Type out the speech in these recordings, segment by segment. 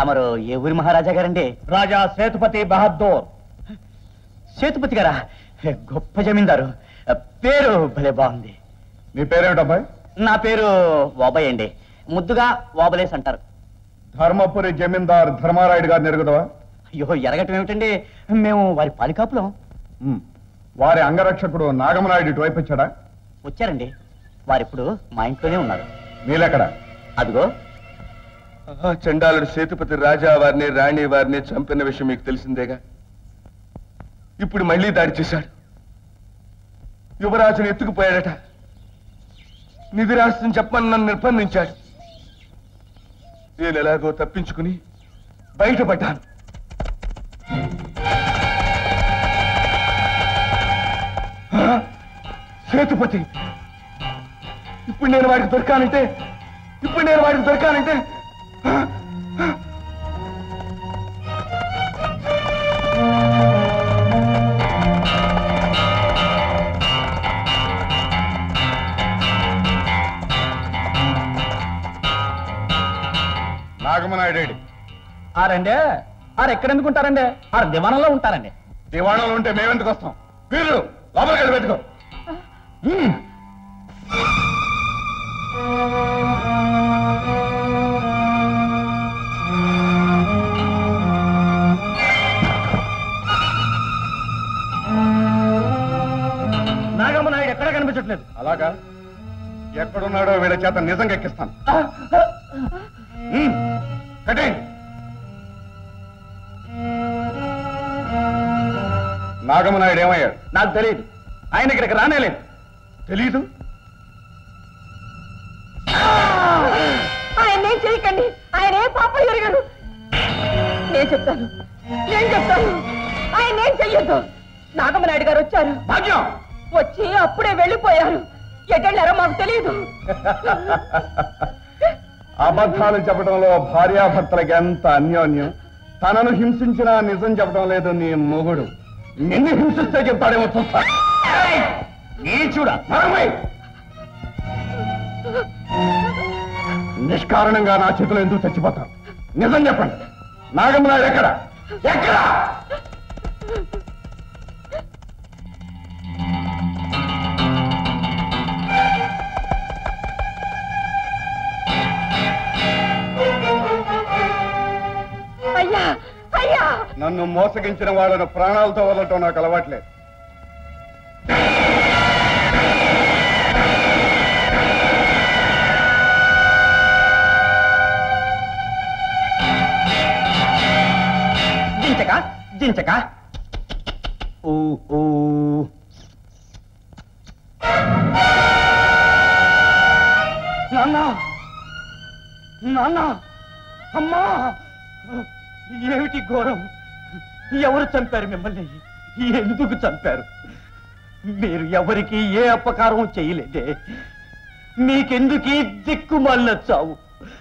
తమరు ఏ ఊరి మహారాజా గారండి రాజా సేతుపతి బహద్దూర్ సేతుపతి గారా గొప్ప జమీందారు పేరు భలే బాగుంది నీ పేరేమిటబ్బాయి నా పేరు ఓబయ్య అండి ముద్దుగా ఓబలేస్ అంటారు ధర్మపురి జమీందార్ ధర్మారాయుడు గారిని ఎరుగుదవా అయ్యో ఎరగటం ఏమిటండి మేము వారి పాలికాపులం ఉమ్. వారి అంగరక్షకుడు నాగమనాయుడు ఇటువైపు వచ్చాడా వచ్చారండి వారిప్పుడు మా ఇంట్లోనే ఉన్నారు నీలెక్కడ అదిగో ఆ చండాలుడు సేతుపతి రాజా వారిని రాణి వారిని చంపిన విషయం మీకు తెలిసిందేగా ఇప్పుడు మళ్ళీ దాడి చేశాడు యువరాజును ఎత్తుకుపోయాడట నిధిరాశిని చెప్పమని నన్ను నిర్బంధించాడు నేను ఎలాగో తప్పించుకుని బయటపడ్డాను ఆ? సేతుపతి ఇప్పుడు నేను వాడికి దొరకానంటే ఇప్పుడు నేను వాడికి దొరకానంటే ఆ? నాగమనాయుడు ఆరండి ఆరు ఎక్కడెందుకు ఉంటారండి ఆరు దివాణంలో ఉంటారండి దివాణంలో ఉంటే మేమెందుకు వస్తాం వీళ్ళు లోపలికి వెళ్ళి వెతుకో ఉమ్. నాగమ్మ నాయుడు ఎక్కడ కనిపించట్లేదు అలాగా ఎక్కడున్నాడో వీళ్ళ చేత నిజంగా ఎక్కిస్తాను ఉమ్. కట్టేయండి. నాగమనాయుడు ఏమయ్యాడు నాకు తెలియదు ఆయన ఇక్కడికి రానేలేదు తెలీదు ఆయన ఏం చేయకండి ఆయన ఏ పాపం ఎరగరు నేను చెప్తాను నేను చెప్తాను ఆయన ఏం చెయ్యొద్దు నాగమ్మనాయుడు గారు వచ్చారు భాగ్యం వచ్చి అప్పుడే వెళ్ళిపోయారు ఎటెళ్ళారో మాకు తెలియదు అబద్ధాలు చెప్పడంలో భార్యాభర్తలకి ఎంత అన్యోన్యం తనను హింసించినా నిజం చెప్పడం లేదు నీ మొగుడు నిన్ను హింసిస్తే చెప్తాడేమో చూస్తా నీచుడా నరమై! నిష్కారణంగా నా చేతిలో ఎందుకు చచ్చిపోతాను నిజం చెప్పండి నాగమ్మనాయుడు ఎక్కడ ఎక్కడ అయ్యా అయ్యా నన్ను మోసగించిన వాళ్ళను ప్రాణాలతో వదలటం నాకు అలవాట్లేదు దించక దించక ఊ ఊ నాన్న నాన్న అమ్మా ఏమిటి ఘోరం ఎవరు చంపారు మిమ్మల్ని ఎందుకు చంపారు మీరు ఎవరికి ఏ అపకారం చేయలేదే మీకెందుకు ఈ దిక్కుమాలిన చావు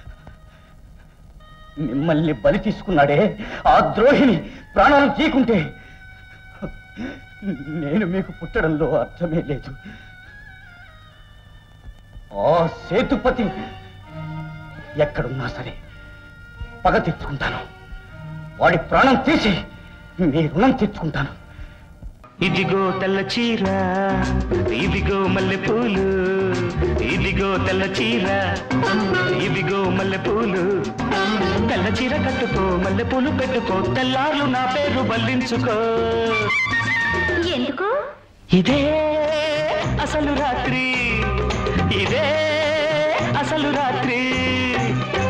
మిమ్మల్ని బలి తీసుకున్నాడే ఆ ద్రోహిని ప్రాణాలు తీకుంటే నేను మీకు పుట్టడంలో అర్థమే లేదు ఆ సేతుపతి ఎక్కడున్నా సరే పగ తెచ్చుకుంటాను వాడి ప్రాణం తీసి మీ రుణం తెచ్చుకుంటాను ఇదిగో తెల్ల చీర ఇదిగో మల్లె పూలు ఇదిగో తెల్ల చీర ఇదిగో మల్లె పూలు తెల్ల చీర కట్టుకో మల్లె పూలు పెట్టుకో తెల్లార్లు నా పేరు బల్లించుకో ఎందుకు ఇదే అసలు రాత్రి ఇదే అసలు రాత్రి